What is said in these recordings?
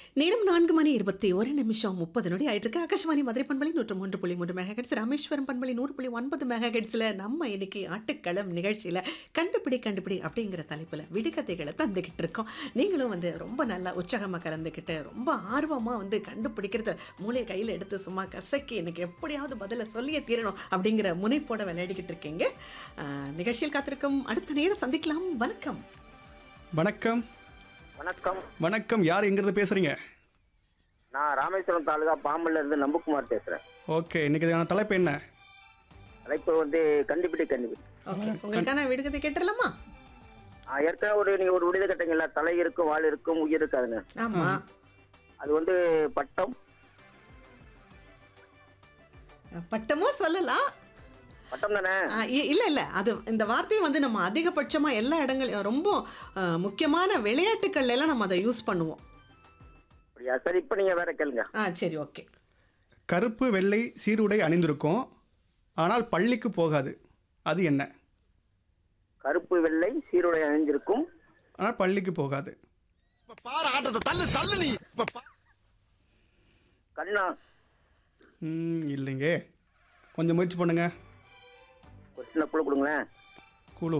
நேரம் நான்கு மணி இருபத்தி ஒரு நிமிஷம் முப்பது நொடி ஆயிட்டு இருக்கு ஆகாஷவாணி மதுரை பண்பலை நூற்று மூன்று புள்ளி மூன்று மெகா ராமேஸ்வரம் பண்பலை நூறு புள்ளி ஒன்பது மெகா நம்ம இன்னைக்கு ஆட்டுக்களம் நிகழ்ச்சியில் கண்டுபிடி கண்டுபிடி அப்படிங்கிற தலைப்பில் விடுகதைகளை தந்துக்கிட்டு இருக்கோம் நீங்களும் வந்து ரொம்ப நல்லா உற்சாகமாக கலந்துக்கிட்டு ரொம்ப ஆர்வமாக வந்து கண்டுபிடிக்கிறது மூளை கையில் எடுத்து சும்மா கசக்கி எனக்கு எப்படியாவது பதிலை சொல்லியே தீரணும் அப்படிங்கிற முனைப்போட விளையாடிக்கிட்டு இருக்கீங்க ஆஹ், நிகழ்ச்சியில் காத்திருக்கும் அடுத்த நேரம் சந்திக்கலாம் வணக்கம் வணக்கம் வணக்கம் வணக்கம் யார் எங்கிருந்து பேசுறீங்க நான் ராமேஸ்வரம் தாலுகா பாம்பன்ல இருந்து நம்புக்குமார் பேசுறேன் ஓகே இன்னைக்கு இதுக்கான தலைப்பு என்ன தலைப்பு வந்து கண்டுபிடி கண்டுபிடி ஓகே உங்களுக்கான விடுகதை கேட்டுடலாமா ஆ, ஏற்கனவே ஒரு நீங்க ஒரு விடுதலை கட்டீங்கல்ல தலை இருக்கும் வால் இருக்கும் உயிர் இருக்காதுங்க ஆமா அது வந்து பட்டம் பட்டமும் சொல்லலாம் பட்டம் தானே ஆ, இ- இல்ல இல்ல அது இந்த வார்த்தையை வந்து நம்ம அதிகபட்சமா எல்லா இடங்கள் ரொம்ப ஆ, முக்கியமான விளையாட்டுக்கள்ல எல்லாம் நம்ம அதை யூஸ் பண்ணுவோம் அப்படியா சரி இப்ப நீங்க வேற கேளுங்க ஆ சரி ஓகே கருப்பு வெள்ளை சீருடை அணிந்திருக்கும் ஆனால் பள்ளிக்கு போகாது அது என்ன கருப்பு வெள்ளை சீருடை அணிஞ்சிருக்கும் ஆனால் பள்ளிக்கு போகாது பாரு ஆட்டத்தை தள்ளு தள்ளு நீ இப்ப பா- கண்ணா ம், இல்லைங்க கொஞ்சம் முயற்சி பண்ணுங்க ஒரு சின்ன குழு கொடுங்களேன் குழு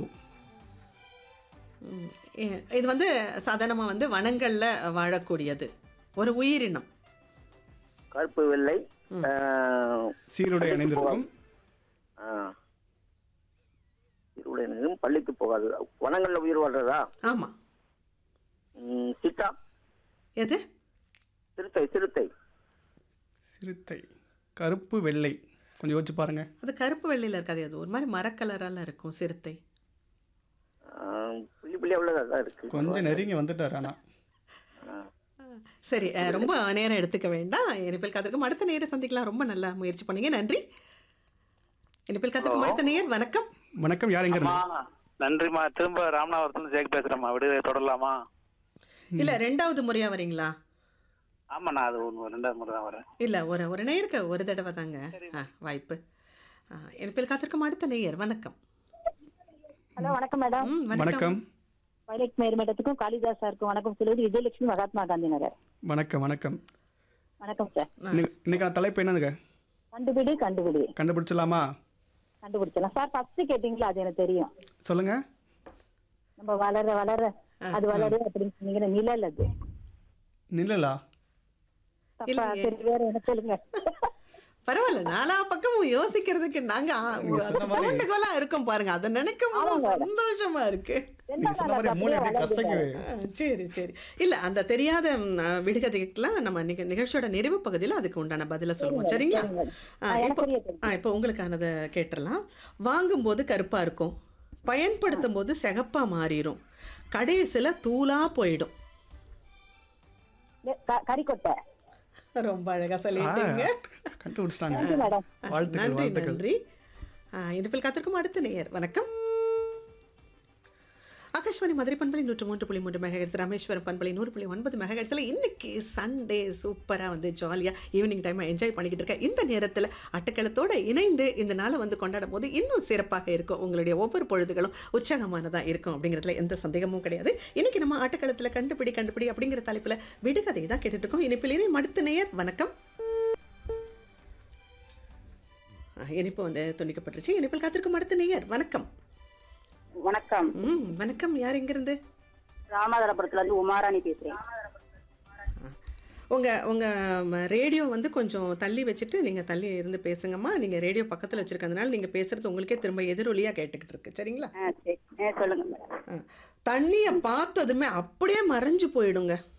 ம், இ- இது வந்து சாதாரணமா வந்து வனங்கள்ல வாழக்கூடியது ஒரு உயிரினம் கருப்பு வெள்ளை ம். ஆ, சீருடை அணிந்திருக்கும் ஆ. சீருடை அணிஞ்சும் பள்ளிக்கு போகாது வனங்கள்ல உயிர் வாழ்றதா ஆமா ம், சிட்டா எது சிறுத்தை சிறுத்தை சிறுத்தை கருப்பு வெள்ளை கொஞ்சம் யோசிச்சு பாருங்க அது கருப்பு வெள்ளையில இருக்காது அது ஒரு மாதிரி மரக்கலரால இருக்கும் சிறுத்தை ஆ, புள்ளி புள்ளியா உள்ளதா தான் இருக்கு கொஞ்சம் நெருங்கி வந்துட்டார் ஆனால் ஆ. சரி அ, ரொம்ப நேரம் எடுத்துக்க வேண்டாம் இனிப்பில் காத்திருக்கும் அடுத்த நேரம் சந்திக்கலாம் ரொம்ப நல்லா முயற்சி பண்ணீங்க நன்றி இனிப்பில் காத்திருக்கும் அடுத்த நேர் வணக்கம் வணக்கம் யார் எங்க அம்மா இருந்து நன்றிம்மா திரும்ப ராமநாதபுரத்துல ஜெயக் பேசுறேம்மா விடுதலை தொடரலாமா இல்ல ரெண்டாவது முறையா வரீங்களா ஆமா நான் அது ஒன்று ரெண்டாவது முறை தான் வரேன் இல்ல ஒரு ஒரு நேருக்கு ஒரு தடவை தாங்க ஆ, வாய்ப்பு ஆ, என் பேர் காத்திருக்கும் அடுத்த நேயர் வணக்கம் ஹலோ வணக்கம் மேடம் ம், வணக்கம் பைலட் மேயர் மேடத்துக்கும் காளிதாஸ் சாருக்கும் வணக்கம் சொல்லுவது விஜயலட்சுமி மகாத்மா காந்தி நகர் வணக்கம் வணக்கம் வணக்கம் சார் இன்னைக்கு- இன்னைக்கான தலைப்பு என்னதுங்க கண்டுபிடி கண்டுபிடி கண்டுபிடிச்சலாமா கண்டுபிடிச்சலாம் சார் ஃபர்ஸ்ட் கேட்டீங்களா அது எனக்கு தெரியும் சொல்லுங்க நம்ம வளர வளர அது வளரு அப்படின்னு சொன்னீங்க நிழல் அது நிழலா தப்பா இல்லையே. சரி வேற என்ன சொல்லுங்க பரவாயில்ல நாலா பக்கமும் யோசிக்கிறதுக்கு நாங்க ஆ, நீங்க சொன்ன மாதிரி- தூண்டுகோலா இருக்கோம் பாருங்க அதை நினைக்கும் போது சந்தோஷமா இருக்கு என்ன நீங்க சொன்ன மாதிரி மூளை அப்படியே கசக்கி ஆ, சரி சரி இல்ல அந்த தெரியாத ம், ஆ, விடுகதைக்கெல்லாம் நம்ம நிக- நிகழ்ச்சியோட நிறைவு பகுதியில் அதுக்கு உண்டான பதில சொல்லுவோம் சரிங்களா ஆ, எனக்கு இப்போ புரியுது. ஆ, இப்போ உங்களுக்கானதை கேட்டுடலாம் வாங்கும்போது கருப்பா இருக்கும் பயன்படுத்தும் போது சிகப்பா மாறிடும் கடைசியில தூளா போயிடும் க- கறிக்கொட்டை ரொம்ப அழகா சொல்லிட்டீங்க கண்டுபிடிச்சிட்டாங்க நன்றி மேடம் வாழ்த்துக்கள் நன்றி வாழ்த்துக்கள் நன்றி ஆ, இனிப்பில் காத்திருக்கும் அடுத்த நேயர் வணக்கம் ஆகாஷ்வாணி மதுரை பண்பலை நூற்று மூன்று புள்ளி மூன்று மெகாஹெட்ஸ் ராமேஸ்வரம் பண்பலை நூறு புள்ளி ஒன்பது மெகாஹெட்ஸில் இன்னைக்கு சண்டே சூப்பராக வந்து ஜாலியாக ஈவினிங் டைமை என்ஜாய் பண்ணிக்கிட்டு இருக்க இந்த நேரத்தில் அட்டக்களத்தோட இணைந்து இந்த நாளை வந்து கொண்டாடும் போது இன்னும் சிறப்பாக இருக்கும் உங்களுடைய ஒவ்வொரு பொழுதுகளும் உற்சாகமானதாக இருக்கும் அப்படிங்கிறதுல எந்த சந்தேகமும் கிடையாது இன்னைக்கு நம்ம ஆட்டக்களத்தில் கண்டுபிடி கண்டுபிடி அப்படிங்கிற தலைப்பில் விடுகதை தான் கேட்டுட்டு இருக்கோம் இனிப்பில் இனி அடுத்த நேயர் வணக்கம் ஆ, இனிப்பு வந்து துண்டிக்கப்பட்டுருச்சு இனிப்பில் காத்திருக்கும் அடுத்த நேயர் வணக்கம் வணக்கம் ம் வணக்கம் யார் எங்கிருந்து ராமநாதபுரத்துல இருந்து உமாராணி பேசுறேன் உங்க உங்க ம, ரேடியோ வந்து கொஞ்சம் தள்ளி வச்சுட்டு நீங்க தள்ளி இருந்து பேசுங்கம்மா நீங்க ரேடியோ பக்கத்துல வச்சிருக்கறதுனால நீங்க பேசுறது உங்களுக்கே திரும்ப எதிரொலியா கேட்டுக்கிட்டு இருக்கு சரிங்களா சரி சொல்லுங்க மேடம் ஆ. தண்ணிய பார்த்ததுமே அப்படியே மறைஞ்சு போயிடுங்க